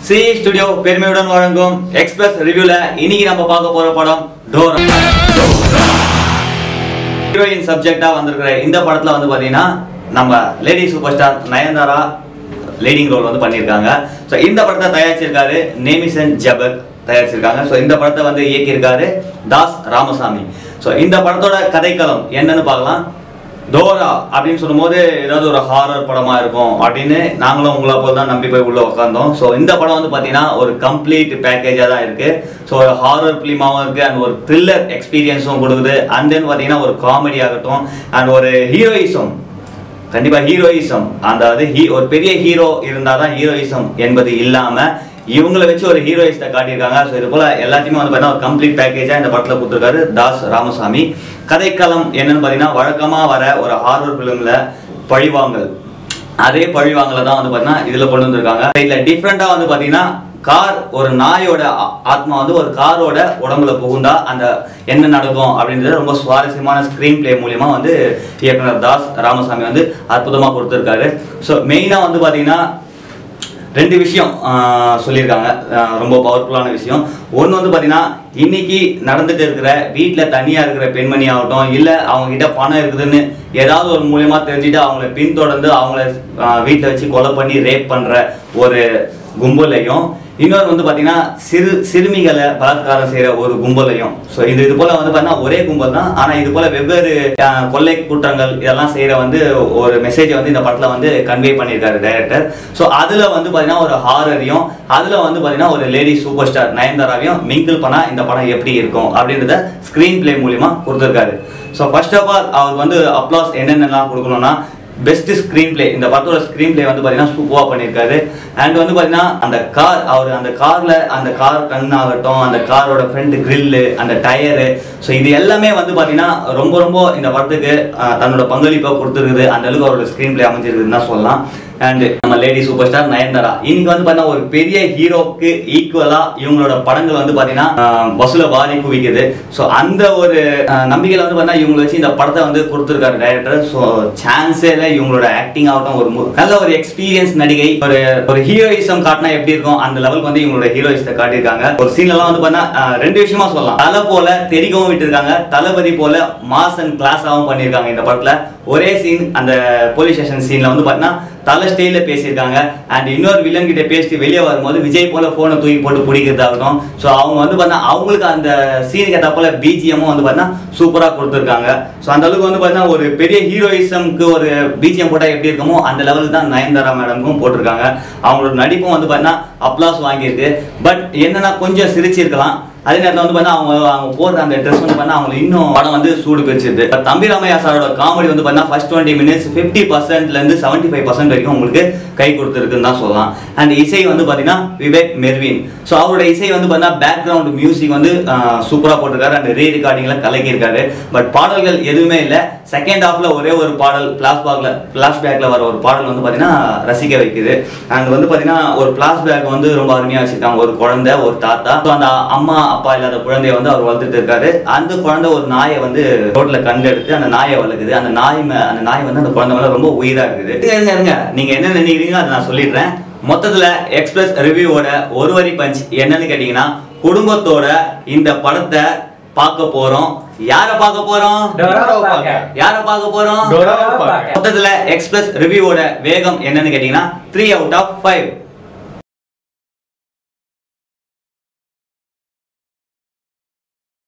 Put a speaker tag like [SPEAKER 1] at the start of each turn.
[SPEAKER 1] C studio பெருமையுடன் வழங்கும் express ரிவ்யூல இன்னைக்கு நம்ம பார்க்க போற படம் டோரா ஹீரோயின் சப்ஜெக்டா வந்திருக்கிற இந்த படத்துல வந்து பாத்தீங்கன்னா நம்ம lady super star Nayanthara leading role வந்து பண்ணியிருக்காங்க ஸோ இந்த படத்தை தயாரிச்சிருக்காரு நேமிசன் ஜபர் தயாரிச்சிருக்காங்க ஸோ இந்த படத்தை வந்து இயக்கியிருக்காரு தாஸ் ராமசாமி ஸோ இந்த படத்தோட கதைக்களம் என்னன்னு பார்க்கலாம் டோரா அப்படின்னு சொல்லும்போது ஏதாவது ஒரு ஹாரர் படமா இருக்கும் அப்படின்னு நாங்களும் உங்களை போல தான் நம்பி போய் உள்ள உட்காந்தோம் ஸோ இந்த படம் வந்து பார்த்தீங்கன்னா ஒரு கம்ப்ளீட் பேக்கேஜாக தான் இருக்கு ஸோ ஒரு ஹாரர் ஃபிலிமாவும் இருக்கு அண்ட் ஒரு த்ரில்லர் எக்ஸ்பீரியன்ஸும் கொடுக்குது அண்ட் தென் பார்த்தீங்கன்னா ஒரு காமெடி ஆகட்டும் அண்ட் ஒரு ஹீரோயிசம் கண்டிப்பா ஹீரோயிசம் அதாவது ஹீ ஒரு பெரிய ஹீரோ இருந்தால் தான் ஹீரோயிசம் என்பது இல்லாம இவங்களை வச்சு ஒரு ஹீரோயிஸ்ட காட்டியிருக்காங்க ஸோ இது போல எல்லாத்தையுமே வந்து பார்த்தீங்கன்னா ஒரு கம்ப்ளீட் பேக்கேஜா இந்த படத்துல கொடுத்துருக்காரு தாஸ் ராமசாமி கதைக்களம் என்னன்னு பார்த்தீங்கன்னா வழக்கமா வர ஒரு ஹாரர் ஃபிலிம்ல பழிவாங்கல் அதே பழிவாங்கல தான் வந்து பார்த்தீங்கன்னா இதுல கொண்டு வந்திருக்காங்க இதுல டிஃப்ரெண்டா வந்து பார்த்தீங்கன்னா கார் ஒரு நாயோட ஆ- ஆத்மா வந்து ஒரு காரோட உடம்புல புகுந்தா அந்த என்ன நடக்கும் அப்படின்றது ரொம்ப சுவாரஸ்யமான ஸ்க்ரீன் பிளே மூலியமா வந்து இயக்குனர் தாஸ் ராமசாமி வந்து அற்புதமா கொடுத்துருக்காரு ஸோ மெயினா வந்து பாத்தீங்கன்னா ரெண்டு விஷயம் ஆஹ், சொல்லியிருக்காங்க ஆஹ், ரொம்ப பவர்ஃபுல்லான விஷயம் ஒன்று வந்து பார்த்தீங்கன்னா இன்னைக்கு நடந்துட்டு இருக்கிற வீட்டில் தனியாக இருக்கிற பெண்மணி ஆகட்டும் இல்லை அவங்க கிட்ட பணம் இருக்குதுன்னு ஏதாவது ஒரு மூலியமா தெரிஞ்சுட்டு அவங்கள பின்தொடர்ந்து அவங்கள வீட்டில் வச்சு கொலை பண்ணி ரேப் பண்ணுற ஒரு கும்பலையும் இன்னொரு வந்து பார்த்தீங்கன்னா சிறு சிறுமிகளை பலாத்காரம் செய்கிற ஒரு கும்பலையும் ஸோ இது இது போல் வந்து பார்த்தீங்கன்னா ஒரே கும்பல் தான் ஆனால் இது போல் வெவ்வேறு ஆஹ், கொள்ளை குற்றங்கள் இதெல்லாம் செய்கிற வந்து ஒரு மெசேஜை வந்து இந்த படத்தில் வந்து கன்வே பண்ணியிருக்காரு டைரக்டர் ஸோ அதில் வந்து பார்த்தீங்கன்னா ஒரு ஹாரரையும் அதில் வந்து பார்த்தீங்கன்னா ஒரு லேடி சூப்பர் ஸ்டார் நயன்தாராவையும் மிங்கிள் பண்ணால் இந்த படம் எப்படி இருக்கும் அப்படின்றத ஸ்க்ரீன் பிளே மூலிமா கொடுத்துருக்காரு ஸோ ஃபர்ஸ்ட் ஆஃப் ஆல் அவர் வந்து அப்ளாஸ் என்னென்னலாம் கொடுக்கணும்னா பெஸ்ட் ஸ்க்ரீன் பிளே இந்த படத்தோட ஸ்க்ரீன் பிளே வந்து பார்த்தீங்கன்னா சூப்பராக பண்ணியிருக்காரு அண்ட் வந்து பார்த்தீங்கன்னா அந்த கார் அவர் அந்த காரில் அந்த கார் கண் ஆகட்டும் அந்த காரோட ஃப்ரண்ட் கிரில்லு அந்த டயரு ஸோ இது எல்லாமே வந்து பார்த்தீங்கன்னா ரொம்ப ரொம்ப இந்த படத்துக்கு ஆஹ், தன்னோட பங்களிப்பை கொடுத்துருக்குது அந்த அளவுக்கு அவரோட ஸ்க்ரீன் பிளே அமைஞ்சிருக்குதுன்னு தான் சொல்லலாம் அண்ட் நம்ம லேடி சூப்பர் ஸ்டார் நயன்தாரா இன்னைக்கு வந்து பார்த்தீங்கன்னா ஒரு பெரிய ஹீரோக்கு ஈக்குவலாக இவங்களோட படங்கள் வந்து பார்த்தீங்கன்னா ஆஹ், வசூலை வாரி குவிக்குது ஸோ அந்த ஒரு ஆஹ், நம்பிக்கையில வந்து பார்த்தீங்கன்னா இவங்களை வச்சு இந்த படத்தை வந்து கொடுத்துருக்காரு டைரக்டர் ஸோ சான்ஸே இல்லை இவங்களோட ஆக்டிங் ஆகட்டும் ஒரு மு- நல்ல ஒரு எக்ஸ்பீரியன்ஸ் நடிகை ஒரு ஒரு ஹீரோயிசம் காட்டினா எப்படி இருக்கும் அந்த லெவலுக்கு வந்து இவங்களோட ஹீரோயிஸை காட்டியிருக்காங்க ஒரு சீன்லாம் வந்து பார்த்தீங்கன்னா ஆஹ், ரெண்டு விஷயமா சொல்லலாம் தலை போல தெரிகவும் விட்டுருக்காங்க தளபதி போல மாஸ் அண்ட் கிளாஸாகவும் பண்ணியிருக்காங்க இந்த படத்துல ஒரே சீன் அந்த போலீஸ் ஸ்டேஷன் சீன்ல வந்து பார்த்தீங்கன்னா தலை ஸ்டைல பேசியிருக்காங்க அண்ட் இன்னொரு வில்லன் கிட்ட பேசிட்டு வெளியே வரும்போது விஜய் போல போனை தூக்கி போட்டு பிடிக்கிறதாகட்டும் ஸோ அவங்க வந்து பார்த்தா அவங்களுக்கு அந்த சீனுக்கு ஏற்ற போல பிஜிஎம்மும் வந்து பார்த்தீங்கன்னா சூப்பராக கொடுத்துருக்காங்க ஸோ அந்த அளவுக்கு வந்து பார்த்தீங்கன்னா ஒரு பெரிய ஹீரோயிசம்க்கு ஒரு பிஜிஎம் போட்டால் எப்படி இருக்குமோ அந்த லெவலுக்கு தான் நயன்தாரா மேடமும் போட்டிருக்காங்க அவங்களோட நடிப்பும் வந்து பார்த்தீங்கன்னா அப்ளாஸ் வாங்கியிருக்கு பட் என்னன்னா கொஞ்சம் சிரிச்சிருக்கலாம் அதே நேரத்தில் வந்து பார்த்தா அவங்க அவங்க போடுற அந்த ட்ரெஸ் வந்து பார்த்தா அவங்க இன்னும் படம் வந்து சூடு பிரிச்சிருது இப்ப தம்பி ராமையா சாரோட காமெடி வந்து பார்த்தா ஃபர்ஸ்ட் டுவெண்ட்டி மினிட்ஸ் ஃபிஃப்டி பர்சன்ட்லேருந்து செவன்ட்டி ஃபைவ் பர்சன்ட் வரைக்கும் உங்களுக்கு கை கொடுத்துருக்குன்னு தான் சொல்லலாம் அண்ட் இசை வந்து பார்த்தீங்கன்னா விவேக் மெர்வின் ஸோ அவரோட இசை வந்து பார்த்தீங்கன்னா பேக்ரவுண்ட் மியூசிக் வந்து சூப்பராக போட்டிருக்காரு அண்ட் ரீ ரெக்கார்டிங்கில் கலக்கியிருக்காரு பட் பாடல்கள் எதுவுமே இல்லை செகண்ட் ஹாஃப்ல ஒரே ஒரு பாடல் பிளாஷ்பேக்ல பிளாஷ்பேக்ல வர ஒரு பாடல் வந்து பார்த்தீங்கன்னா ரசிக்க வைக்குது அண்ட் வந்து பார்த்தீங்கன்னா ஒரு பிளாஷ்பேக் வந்து ரொம்ப அருமையாக வச்சிருக்காங்க ஒரு குழந்தை ஒரு தாத்தா So, அந்த அம்மா அப்பா இல்லாத குழந்தைய வந்து அவர் வளர்த்துட்டு இருக்காரு அந்த குழந்தை ஒரு நாயை வந்து ரோட்ல கண்டு எடுத்து அந்த நாயை வளர்க்குது அந்த நாய் மே- அந்த நாய் வந்து அந்த குழந்தை மேல ரொம்ப உயிரா இருக்குது இருங்க, இருங்க இருங்க நீங்க என்ன நினைக்கிறீங்க அதை நான் சொல்லிடுறேன் மொத்தத்துல எக்ஸ்பிரஸ் ரிவ்யூவோட ஒரு வரி பஞ்ச் என்னன்னு கேட்டீங்கன்னா குடும்பத்தோட இந்த படத்தை பார்க்க போறோம் யார பார்க்க போறோம்
[SPEAKER 2] டோராவை பார்க்க.
[SPEAKER 1] யார பார்க்க போறோம்
[SPEAKER 2] டோராவை பார்க்க.
[SPEAKER 1] மொத்தத்துல எக்ஸ்பிரஸ் ரிவ்யூவோட வேகம் என்னன்னு கேட்டீங்கன்னா த்ரீ அவுட் ஆஃப் ஃபைவ்